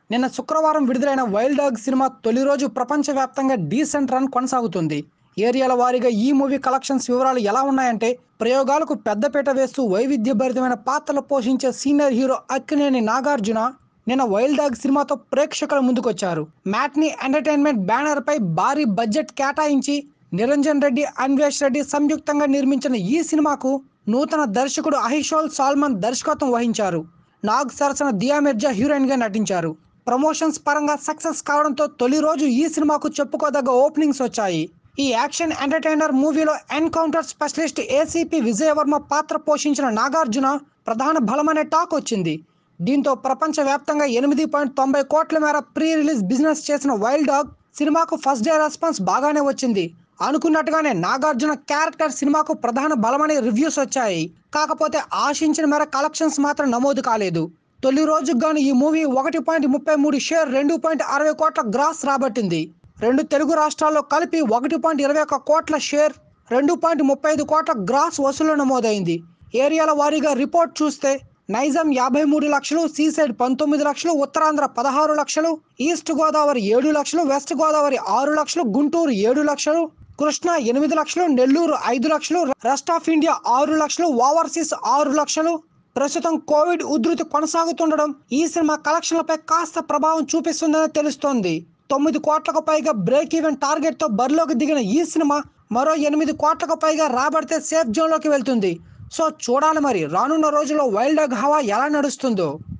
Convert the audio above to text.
నిన్న శుక్రవారం విడుదలైన వైల్డ్ డాగ్ సినిమా తొలి రోజు ప్రపంచవ్యాప్తంగా డీసెంట్ రన్ కొనసాగుతుంది ఏరియాల వారీగా ఈ మూవీ కలెక్షన్స్ వివరాలు ఎలా ఉన్నాయంటే ప్రయోగాలకు పెద్దపీట వేస్తూ వైవిధ్యభరితమైన పాత్రలు పోషించే సీనియర్ హీరో అక్కినేని నాగార్జున నిన్న వైల్డ్ డాగ్ సినిమాతో ప్రేక్షకుల ముందుకొచ్చారు మ్యాట్ని ఎంటర్టైన్మెంట్ బ్యానర్ పై భారీ బడ్జెట్ కేటాయించి నిరంజన్ రెడ్డి అన్వేష్ రెడ్డి సంయుక్తంగా నిర్మించిన ఈ సినిమాకు నూతన దర్శకుడు అహిషోల్ సాల్మన్ దర్శకత్వం వహించారు నాగ్ సరసన దియా మిర్జా హీరోయిన్ గా నటించారు ప్రమోషన్స్ పరంగా సక్సెస్ కావడంతో తొలి రోజు ఈ సినిమాకు చెప్పుకోదగ్గ ఓపెనింగ్స్ వచ్చాయి ఈ యాక్షన్ ఎంటర్టైనర్ మూవీలో ఎన్కౌంటర్ స్పెషలిస్ట్ ఏసీపీ విజయవర్మ పాత్ర పోషించిన నాగార్జున ప్రధాన బలమనే టాక్ వచ్చింది దీంతో ప్రపంచవ్యాప్తంగా ఎనిమిది పాయింట్ తొంభై కోట్ల మేర ప్రీ రిలీజ్ బిజినెస్ చేసిన వైల్డ్ డాగ్ సినిమాకు ఫస్ట్ డే రెస్పాన్స్ బాగానే వచ్చింది అనుకున్నట్టుగానే నాగార్జున క్యారెక్టర్ సినిమాకు ప్రధాన బలమనే రివ్యూస్ వచ్చాయి కాకపోతే ఆశించిన మేర కలెక్షన్స్ మాత్రం నమోదు కాలేదు తొలి రోజుకు గాను ఈ మూవీ ఒకటి పాయింట్ ముప్పై మూడు షేర్ రెండు పాయింట్ అరవై కోట్ల గ్రాస్ రాబట్టింది రెండు తెలుగు రాష్ట్రాల్లో కలిపి ఒకటి పాయింట్ ఇరవై ఒక్క కోట్ల షేర్ రెండు పాయింట్ ముప్పై ఐదు కోట్ల గ్రాస్ వసూలు నమోదైంది ఏరియాల వారీగా రిపోర్ట్ చూస్తే నైజాం యాభై మూడు లక్షలు సీసైడ్ పంతొమ్మిది లక్షలు ఉత్తరాంధ్ర పదహారు లక్షలు ఈస్ట్ గోదావరి ఏడు లక్షలు వెస్ట్ గోదావరి ఆరు లక్షలు గుంటూరు ఏడు లక్షలు కృష్ణా ఎనిమిది లక్షలు నెల్లూరు ఐదు లక్షలు రెస్ట్ ఆఫ్ ఇండియా ఆరు లక్షలు ఓవర్సీస్ ఆరు లక్షలు ప్రస్తుతం కోవిడ్ ఉధృతి కొనసాగుతుండడం ఈ సినిమా కలెక్షన్లపై కాస్త ప్రభావం చూపిస్తుందని తెలుస్తోంది తొమ్మిది కోట్లకు పైగా బ్రేక్ ఈవెన్ టార్గెట్ తో బరిలోకి దిగిన ఈ సినిమా మరో ఎనిమిది కోట్లకు పైగా రాబడితే సేఫ్ జోన్ లోకి వెళ్తుంది సో చూడాలి మరి రానున్న రోజుల్లో వైల్డ్ డాగ్ హవా ఎలా నడుస్తుందో